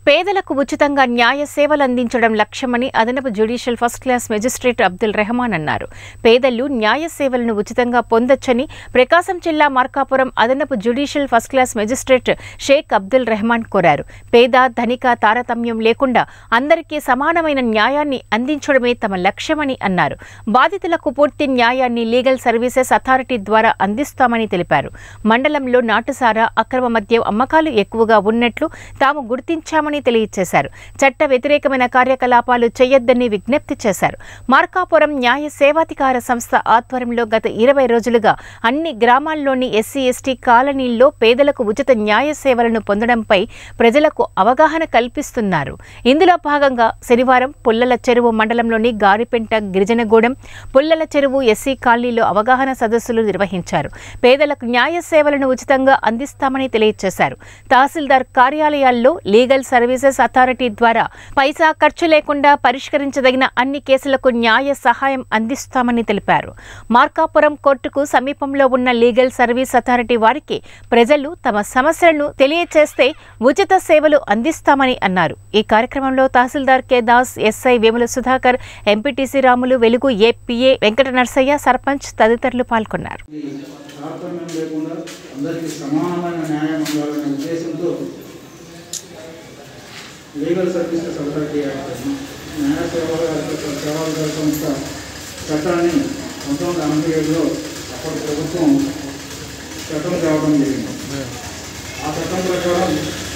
పేదలకు ఉచితంగా న్యాయ సేవలు అందించడం లక్ష్యమని అదనపు judicial first class magistrate Abdul Rahman అన్నారు పేదలు న్యాయ సేవలను ఉచితంగా పొందొచ్చని ప్రకాశం జిల్లా మార్కాపురం అదనపు judicial first class magistrate Sheikh Abdul Rahman కోరారు పేద ధనిక తారతమ్యం లేకుండా అందరికీ సమానమైన న్యాయాన్ని అందించడమే తమ లక్ష్యమని అన్నారు బాధితులకు పూర్తి న్యాయాన్ని లీగల్ సర్వీసెస్ అథారిటీ ద్వారా అందిస్తామని తెలిపారు మండలంలో నాటుసారా అక్రమ మద్యం అమ్మకాలు ఎక్కువగా ఉన్నట్లు తాము గుర్తించామని తెలియజేశారు చట్ట వ్యతిరేకమైన కార్యకలాపాలు చేయొద్దని విజ్ఞప్తి చేశారు మార్కాపురం న్యాయ సేవాధికార సంస్థ ఆధ్వర్యంలో గత ఇరవై రోజులుగా అన్ని గ్రామాల్లోని ఎస్సీ ఎస్టీ కాలనీల్లో పేదలకు ఉచిత న్యాయ సేవలను పొందడంపై ప్రజలకు అవగాహన కల్పిస్తున్నారు ఇందులో భాగంగా శనివారం పుల్లల చెరువు మండలంలోని గారిపెంట గిరిజనగూడెం పుల్లల చెరువు ఎస్సీ కాలనీలో అవగాహన సదస్సులు నిర్వహించారు పేదలకు న్యాయ సేవలను ఉచితంగా అందిస్తామని తెలియజేశారు తహసీల్దార్ కార్యాలయాల్లో లీగల్ సర్వీసెస్ అథారిటీ ద్వారా పైసా ఖర్చు లేకుండా పరిష్కరించదగిన అన్ని కేసులకు న్యాయ సహాయం అందిస్తామని తెలిపారు మార్కాపురం కోర్టుకు సమీపంలో ఉన్న లీగల్ సర్వీస్ అథారిటీ వారికి ప్రజలు తమ సమస్యలను తెలియచేస్తే ఉచిత సేవలు అందిస్తామని అన్నారు ఈ కార్యక్రమంలో తహసీల్దార్ K Das SI Vemula Sudhakar MPTC Ramulu Velugu APA Venkata Narsaiah sarpanch తదితరులు పాల్గొన్నారు ఈ తారతమ్యం లేకుండా అందరికీ సమానమైన న్యాయం ఉండాలనే ఉద్దేశంతో లీగల్ సర్వీసెస్ అథారిటీ యాక్ట్ న్యాయ సేవల సేవాధికార సంస్థ చట్టాన్ని పంతొమ్మిది వందల ఎనభై ఏడులో అప్పటి ప్రభుత్వం చట్టం తేవడం జరిగింది ఆ చట్టం ప్రకారం